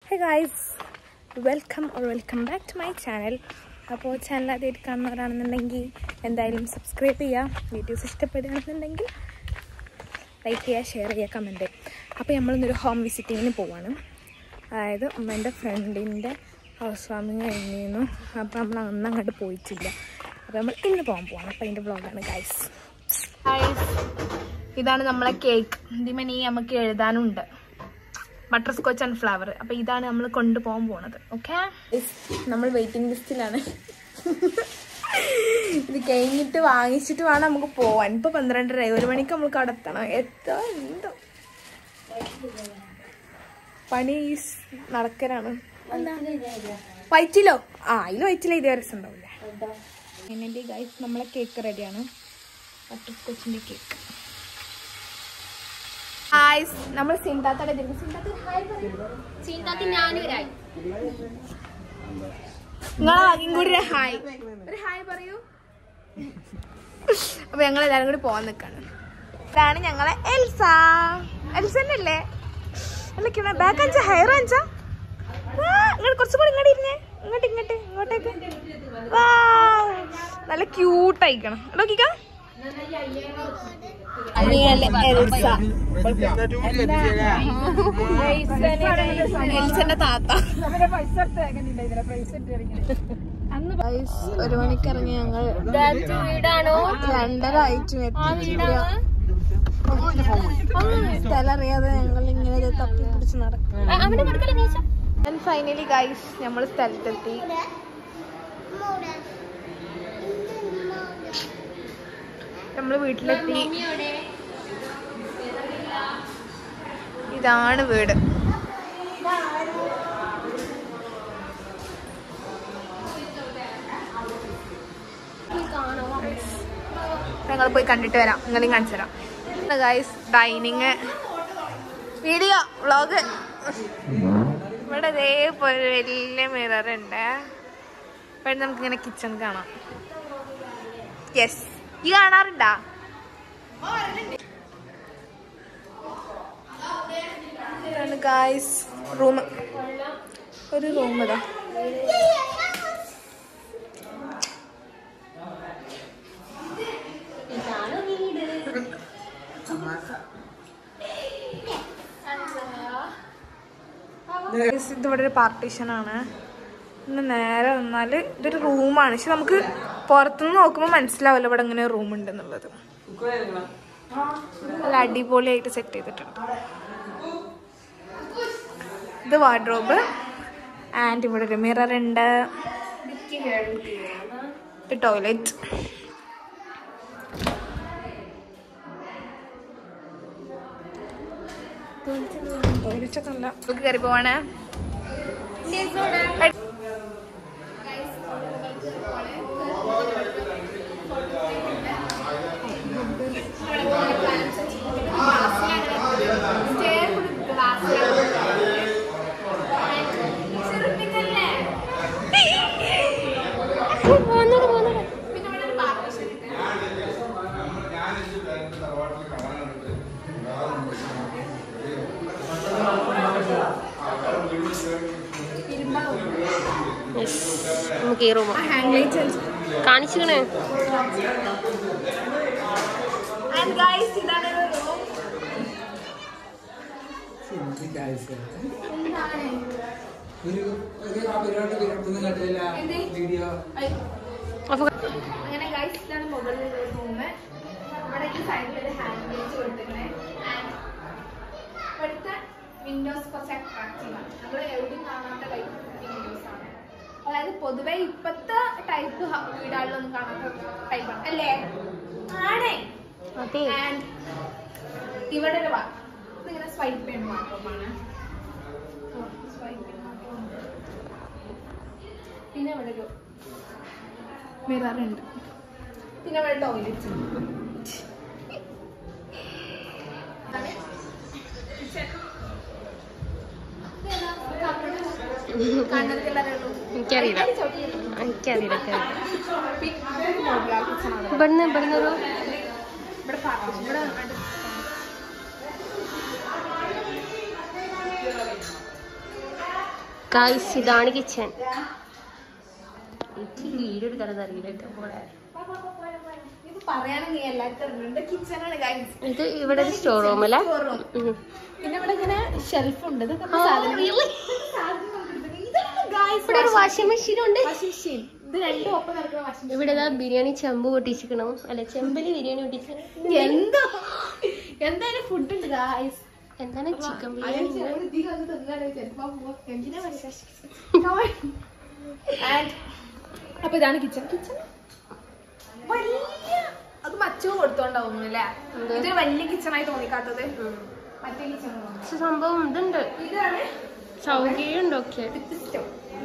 Hey guys welcome or welcome back to my channel അപ്പോൾ channel ആദ്യമായിട്ട് കാണുന്നവരാണെന്നുണ്ടെങ്കിൽ എന്തായാലും സബ്സ്ക്രൈബ് ചെയ്യുക വീഡിയോസ് ഇഷ്ടപ്പെടുകയാണെന്നുണ്ടെങ്കിൽ ലൈക്ക് ചെയ്യുക ഷെയർ ചെയ്യുക കമൻറ്റ് അപ്പോൾ നമ്മളിന്നൊരു ഹോം വിസിറ്റിങ്ങിന് പോവാണ് അതായത് ഉമ്മേൻ്റെ ഫ്രണ്ടിൻ്റെ ഹൗസ് വാമിങ് കഴിഞ്ഞിരുന്നു അപ്പോൾ നമ്മൾ അന്ന് അങ്ങോട്ട് പോയിട്ടില്ല അപ്പോൾ നമ്മൾ ഇന്ന് പോകാൻ പോവാണ് അപ്പോൾ അതിൻ്റെ വ്ളോഗാണ് ഗൈസ് ഗൈസ് ഇതാണ് നമ്മളെ കേക്ക് ഇതിമനി നമുക്ക് എഴുതാനുണ്ട് ബട്ടർ സ്കോച്ച് ആൻഡ് ഫ്ലവർ അപ്പൊ ഇതാണ് നമ്മൾ കൊണ്ടുപോകാൻ പോണത് ഓക്കെ നമ്മൾ വെയിറ്റിംഗ് ലിസ്റ്റിലാണ് ഇത് കഴിഞ്ഞിട്ട് വാങ്ങിച്ചിട്ട് വേണം നമുക്ക് പോവാൻ ഇപ്പൊ പന്ത്രണ്ടര ഒരു മണിക്ക് നമുക്ക് അവിടെ എത്തണം എത്തോ എന്തോ പണി ഈസ് നടക്കലാണ് വൈറ്റിലോ ആ അതിൽ വൈറ്റില ഇതേ രസം ഉണ്ടാവില്ല എന്നിട്ട് ഗൈസ് നമ്മളെ കേക്ക് റെഡിയാണ് ബട്ടർ സ്കോച്ചിന്റെ കേക്ക് ഹായ് നമ്മൾ സിന്താത്തടെ സിന്താത്ത ഹായ് ചീന്താത്തി ഞാനൊരായി നിങ്ങളെ ആദ്യം കൂടി ഒരു ഹായ് ഒരു ഹായ് പറയൂ അപ്പൊ ഞങ്ങൾ എല്ലാരും കൂടി പോവാൻ നിക്കാണ് ഇതാണ് ഞങ്ങളെ എൽസ എൽസന്നല്ലേ അല്ല ബാക്ക് അഞ്ച ഹെയർ അഞ്ച ഇങ്ങോട്ട് കുറച്ചും കൂടി ഇങ്ങോട്ട് ഇരുന്നേ ഇങ്ങോട്ട് ഇങ്ങോട്ട് ഇങ്ങോട്ടേക്ക് Wow. നല്ല ക്യൂട്ട് ആയിക്കണം നോക്കിക്കാം എൽസ എൽസന്റെ താത്ത Guys, ഒരു മണിക്ക് ഇറങ്ങി ഞങ്ങൾ വീടാണോ രണ്ടര ആയിട്ടും എത്തിയിട്ടില്ല സ്ഥലം അറിയാതെ ഞങ്ങൾ ഇങ്ങനെ തപ്പി പിടിച്ച് നടക്കും അവന്റെ കൊടുക്കല നീച്ച ആൻഡ് ഫൈനലി ഗൈസ് നമ്മൾ സ്ഥലത്തെത്തി നമ്മൾ വീട്ടിലെത്തി ഇതാണ് വീട് ഞങ്ങൾ പോയി കണ്ടിട്ട് വരാം നിങ്ങളെയും കാണിച്ചു തരാം ഗൈസ് ഡൈനിങ് വീഡിയോ വ്ളോഗ് ഇവിടെ ഇതേപോലെ ഒരു വലിയ മിറർ ഉണ്ട് ഇവിടെ നമുക്ക് ഇങ്ങനെ കിച്ചൺ കാണാം യെസ് ഈ കാണാറുണ്ടാ ഇതാണ് ഗായ്സ് റൂം ഒരു റൂം ഇതാ Guys, ഇതിവിടെ ഒരു പാർട്ടീഷൻ ആണ് ഇന്ന് നേരെ വന്നാൽ ഇതൊരു റൂമാണ് പക്ഷെ നമുക്ക് പുറത്തുനിന്ന് നോക്കുമ്പോൾ മനസ്സിലാവില്ല ഇവിടെ ഇങ്ങനെ റൂം ഉണ്ടെന്നുള്ളത് നല്ല അടിപൊളിയായിട്ട് സെറ്റ് ചെയ്തിട്ടുണ്ട് ഇത് വാർഡ്രോബ് ആൻഡ് ഇവിടെ ഒരു മിറർ ഉണ്ട് ടോയ്ലറ്റ് ടോയ്ലറ്റ് ഒക്കെ അല്ല നമുക്ക് കയറി പോവാണേ നമുക്ക് ഈ റൂം ഹാൻഡ് ലൈറ്റ് കാണിച്ചിക്കണേ ആൻഡ് ഗൈസ് ഇതാണ് ഒരു റൂം ഒരു ഒരു ആ പരിപാടി ഒന്നും കണ്ടില്ല വീഡിയോ അപ്പൊ അങ്ങനെ ഗൈസ് ഇതാണ് മുകളിലുള്ള റൂം ഇവിടെ ഈ സൈഡിൽ ഒരു ഹാൻഡ് ലൈറ്റ് കൊടുത്തിരിക്കണേ ഇവിടുത്തെ വിൻഡോസ് കുറച്ച് അട്രാക്റ്റീവ് ആണ് നമ്മൾ എവിടെയും കാണാത്ത ടൈപ്പ് വിൻഡോസ് ആണ് അതായത് പൊതുവെ ഇപ്പത്തെ ടൈപ്പ് വീടുകളിലൊന്നും കാണാത്ത ടൈപ്പാണ് അല്ലേ ആണേ അതെ ആൻഡ് ഇവിടെ ഒരു വാ ഇതിങ്ങനെ സ്വൈപ്പ് ചെയ്യുന്ന മാത്രമാണ് സ്വൈപ്പ് ചെയ്യുന്ന മാത്രമാണ് പിന്നെ ഇവിടെ ഒരു മിറർ ഉണ്ട് പിന്നെ ഇവിടെ ടോയ്ലറ്റ് എനിക്കറിയില്ല എനിക്കറിയില്ല ഇവിടുന്ന് ഇവിടുന്ന് ഒരു ഇവിടെ പാർട്ടീഷൻ ഇവിടെ ഗായ്സ് ഇതാണ് കിച്ചൺ വീഡിയോ എടുക്കാൻ അറിയില്ല പോലെ ഇത് പറയാണെങ്കിൽ എല്ലാവർക്കും അറിയുന്നുണ്ട് കിച്ചണാണ് ഗൈസ് ഇത് ഇവിടെ ഒരു സ്റ്റോർ റൂം അല്ലേ ഉം. പിന്നെ ഇവിടെ ഇങ്ങനെ ഷെൽഫ് ഉണ്ട് ഇതൊക്കെ Oh, really? ഇവിടെ ഒരു വാഷിംഗ് മെഷീൻ ഉണ്ട് വാഷിംഗ് മെഷീൻ ഇത് രണ്ടും ഒപ്പം നടക്കുന്ന വാഷിംഗ് ഇവിടെ ഇതാ ബിരിയാണി ചെമ്പ് പൊട്ടിച്ചിക്കണം അല്ല ചെമ്പില് ബിരിയാണി പൊട്ടിച്ചിക്കണം മെഷീൻ എന്തോ എന്തായാലും ഫുഡ് ഉണ്ട് ഗായ്സ് എന്താണ് ചിക്കൻ ബിരിയാണി അപ്പൊ ഇതാണ് കിച്ചൺ കിച്ചൺ വലിയ അത് മച്ചോ കൊടുത്തോണ്ടാവും അല്ലേ എന്ത്? ഇത് വലിയ കിച്ചണായി തോന്നിക്കാത്തത് മറ്റേ കിച്ചൺ പക്ഷെ സംഭവം ഇതുണ്ട് ഇതാണ് സൗകര്യം ഉണ്ടൊക്കെ സിസ്റ്റം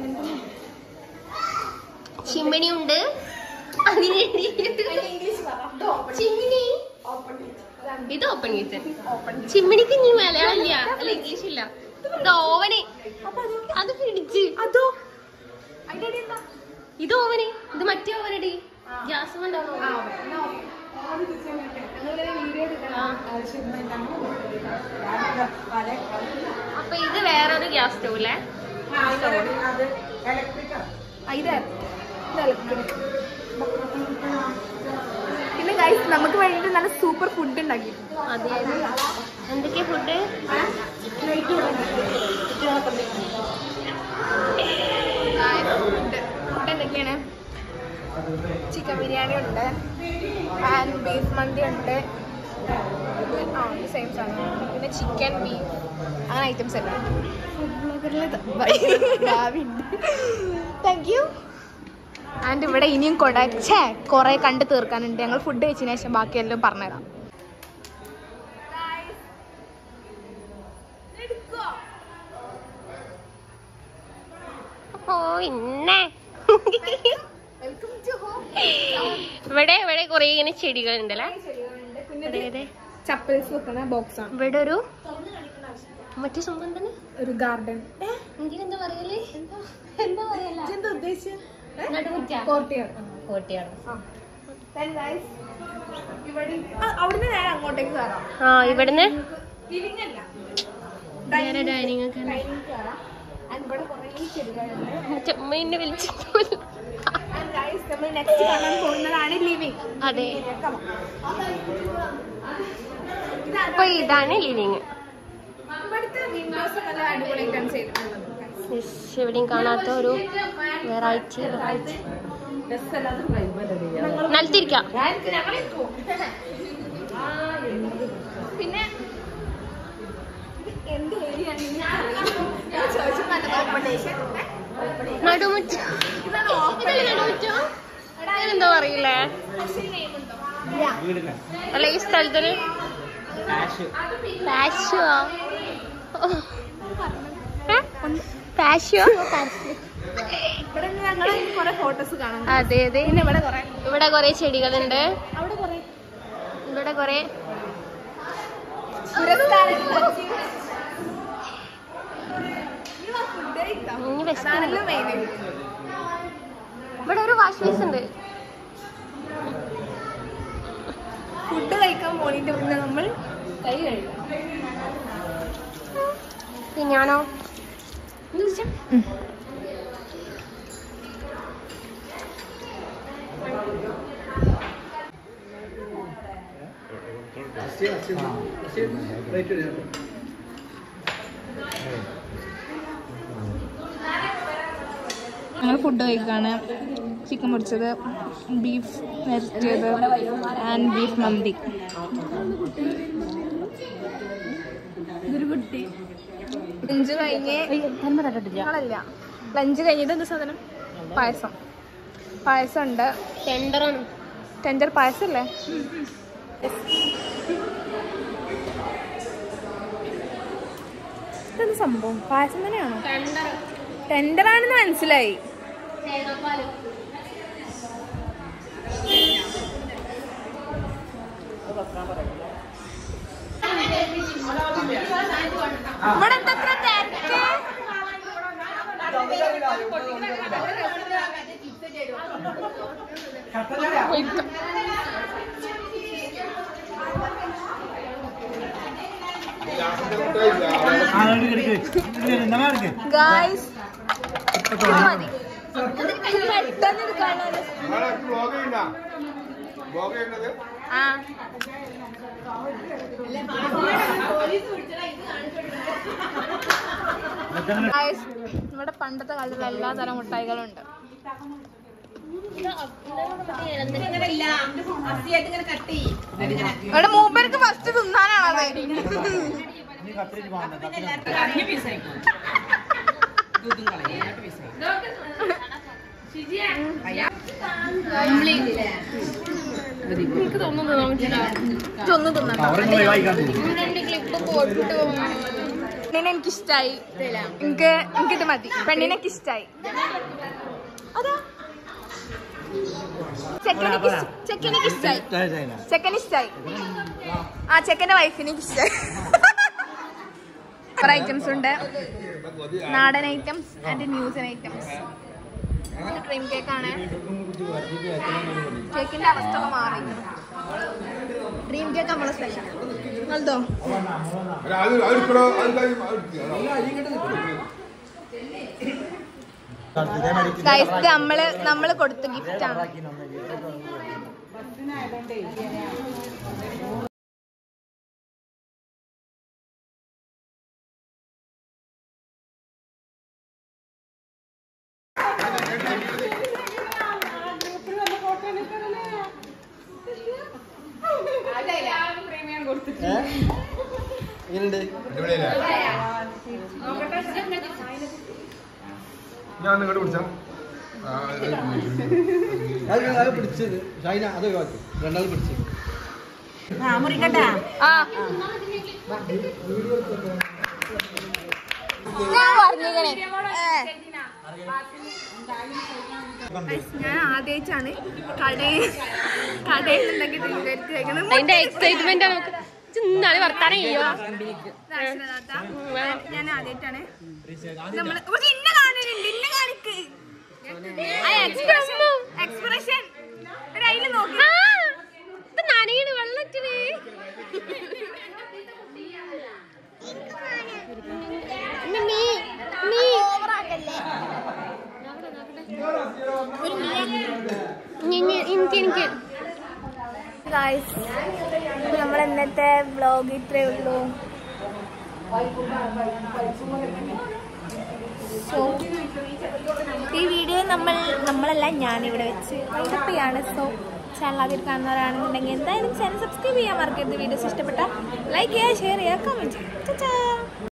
ചിമ്മിണി ഉണ്ട് ഇംഗ്ലീഷ് പറ ചിമ്മിണി ഓപ്പൺ ഇത് ഓപ്പൺ കിച്ചൺ ഓപ്പൺ ചിമ്മിണിക്ക് ഇനി മലയാളം ഇല്ല അല്ല ഇംഗ്ലീഷ് ഇല്ല ഇത് ഓവന് അപ്പൊ അത് അത് പിടിച്ച് അതോ അതിന്റെ അടി എന്താ ഇത് ഓവന് ഇത് മറ്റേ ഓവനടി ഗ്യാസ് കൊണ്ടാണോ ആ, എന്നാ ഓക്കേ. അത് കിച്ചൺ ഉണ്ട്. ഞങ്ങളിങ്ങനെ വീഡിയോ എടുക്കണം ആവശ്യമായിട്ടാണ് അപ്പൊ ഇത് വേറൊരു ഗ്യാസ് സ്റ്റവ് അല്ലേ ആ, ഇത് ഇത് electric. പിന്നെ ഗൈസ് നമുക്ക് വേണ്ടിട്ട് നല്ല സൂപ്പർ ഫുഡ് ഉണ്ടാക്കി അതെ എന്തൊക്കെയാ ഫുഡ് ഫുഡ് ഫുഡ് എന്തൊക്കെയാണ് ചിക്കൻ ബിരിയാണി ഉണ്ട് ആൻഡ് ബീഫ് മന്തി ഉണ്ട് ആ സെയിം സാധനം പിന്നെ ചിക്കൻ ബീഫ് അങ്ങനെ ഐറ്റംസ് എല്ലാം താങ്ക് യു ആൻഡ് ഇവിടെ ഇനിയും കൊട ഛേ കുറെ കണ്ട് തീർക്കാനുണ്ട് ഞങ്ങൾ ഫുഡ് കഴിച്ചതിന് ശേഷം ബാക്കിയെല്ലാം പറഞ്ഞുതരാം ഓ ഇന്നെ വെൽക്കം ടു ഹോം ഇവിടെ ഇവിടെ കൊറേ ഇങ്ങനെ ചെടികളുണ്ടല്ലേ അതെ അതെ ചപ്പൽസ് വെക്കുന്ന ബോക്സ് ആണ് ഇവിടെ ഒരു മറ്റു സംഭവം തന്നെ ഒരു ഗാർഡൻ എന്തിനെന്താ പറയല് എന്താ പറയല എന്താ ഉദ്ദേശിച്ചത് നടുമുറ്റ കോർട്ടിയാണ് കോട്ടയാണ് ഇവിടെ അവിടുന്ന് നേരെ അങ്ങോട്ടേക്ക് കയറാം ആ ഇവിടുന്ന് ലിവിംഗ് അല്ല നേരെ ഡൈനിങ് ഒക്കെ ഡൈനിങ് കയറാം ആൻഡ് ഇവിടെ കുറേ ചെടികളുണ്ട് ചെമ്മീനെ വിളിച്ചു ആൻഡ് ഗൈസ് നമ്മൾ നെക്സ്റ്റ് കാണാൻ പോകുന്നതാണ് ലിവിംഗ് അതെ അപ്പൊ ഇതാണ് ലിവിങ് ഇവിടുത്തെ വിൻഡോസ് നല്ല അടിപൊളിയായിട്ടാണ് ചെയ്തിട്ടുള്ളത് എവിടെയും കാണാത്ത ഒരു വെറൈറ്റി വെറൈറ്റി നിലത്തിരിക്കാം പിന്നെ ഇത് എന്ത് ഏരിയ ഓപ്പണേഷൻ നടുമുറ്റ ഇതാണ് ഓപ്പൺ ഇതല്ലേ നടുമുറ്റം എന്താ പറയില്ലേ അല്ല ഈ സ്ഥലത്തിന് പാശോ പാശോ ഇവിടെ ഞങ്ങൾ കുറെ ഫോട്ടോസ് കാണാം അതെ അതെ പിന്നെ ഇവിടെ കുറെ ഇവിടെ കൊറേ ചെടികളുണ്ട് അവിടെ കുറെ ഇവിടെ കൊറേ ഇനി best അതാണല്ലോ മെയിൻ ഇവിടെ ഒരു വാഷ് ബേസ് ഉണ്ട് ഫുഡ് കഴിക്കാൻ പോണിട്ട് പിന്നെ നമ്മൾ കൈ കഴുകാം പിന്നെ ഞാനോ ഞങ്ങൾ ഫുഡ് കഴിക്കാണ് ചിക്കൻ പൊരിച്ചത് ബീഫ് വരട്ടിയത് ആൻഡ് ബീഫ് മന്തി ലഞ്ച് കഴിഞ്ഞ് ഞങ്ങളല്ല ലഞ്ച് കഴിഞ്ഞത് എന്ത് സാധനം പായസം പായസം ഉണ്ട് ടെൻഡറാണ് ടെൻഡർ പായസം അല്ലേ ഇതെന്ത് സംഭവം പായസം തന്നെയാണോ ടെൻഡർ ടെൻഡർ ആണെന്ന് മനസ്സിലായി തേങ്ങാപ്പാല് ഇവിടെ എന്താ ഇത്ര തിരക്ക്? ஆ, இருக்கு, இருக்கு. இருக்கு, இந்த மாதிரி இருக்கு ഗായ്സ് മതി പെട്ടെന്ന് എടുക്കാനുള്ള ബ്ലോഗ് ചെയ്യണ്ട ബ്ലോഗ് ചെയ്യേണ്ടത് ആ Guys, ഇവിടെ പണ്ടത്തെ കാലത്തുള്ള എല്ലാ തരം മിഠായികളും ഉണ്ട് ഇവിടെ മൂപ്പർക്ക് ഫസ്റ്റ് തിന്നാനാണത് ഇതൊന്നും തിന്നണ്ട പെണ്ണിനെ എനിക്ക് ഇഷ്ടായി എനിക്ക് എനിക്കിത് മതി പെണ്ണിനെ എനിക്ക് ഇഷ്ടായി അതാ ചെക്കനിക്ക് ഇഷ്ട- ചെക്കനിക്ക് ഇഷ്ടായി ചെക്കന് ഇഷ്ടായി ആ ചെക്കന്റെ വൈഫിന് ഇഷ്ടായി കുറെ ഐറ്റംസ് ഉണ്ട് നാടൻ ഐറ്റംസ് ആൻഡ് ന്യൂസൻ ഐറ്റംസ് ഡ്രീം കേക്ക് ആണ് കേക്കിന്റെ അവസ്ഥ ഒക്കെ മാറി ഡ്രീം കേക്ക് നമ്മളെ സ്പെഷ്യൽ നല്ലതോ അല്ല, അത് അത് എടുക്കണോ അത് കാര്യം അത് എടുക്കുക. ഗൈസ് ഇത് നമ്മള് നമ്മള് കൊടുത്ത ഗിഫ്റ്റ് ആണ് അടിപൊളിയല്ലേ? ഞാൻ ഒന്ന് ഇങ്ങോട്ട് പിടിച്ചാ ആ, അത് അത് പിടിച്ചത് ഷൈന അത് ഒഴിവാക്കി രണ്ടാൾ പിടിച്ചത് ആ ഞാൻ പറഞ്ഞിങ്ങനെ ഞാൻ ആദ്യമായിട്ടാണ് കടയിൽ കടയിൽ ഉണ്ടാക്കി തിരിച്ചു കഴിക്കുന്നത് അതിന്റെ എക്സൈറ്റ്മെന്റ് നമുക്ക് ചിന്നാല് വർത്താനം ചെയ്യോ ഞാൻ ആദ്യമായിട്ടാണ് നമ്മള് പക്ഷെ ഇന്ന കാണുന്നുണ്ട് ഇന്ന കാണിക്ക് എക്സ്പ്രഷൻ എക്സ്പ്രഷൻ അതിൽ നോക്കി ആ, ഇത് നനയണ് വെള്ളത്തില് നീ നീ എനിക്ക് എനിക്ക് ഗായ്സ് നമ്മൾ ഇന്നത്തെ വ്ലോഗ് ഇത്രേ ഉള്ളൂ സോ ഈ വീഡിയോ നമ്മൾ നമ്മളല്ല ഞാനിവിടെ വെച്ച് വൈൻഡപ്പ് ചെയ്യാണ് സോ ചാനൽ ആദ്യം കാണുന്നവരാണെന്നുണ്ടെങ്കിൽ എന്തായാലും ചാനൽ സബ്സ്ക്രൈബ് ചെയ്യാൻ മറക്കരുത് വീഡിയോസ് ഇഷ്ടപ്പെട്ട ലൈക്ക് ചെയ്യുക ഷെയർ ചെയ്യുക കമൻറ്റ് ചെയ്യുക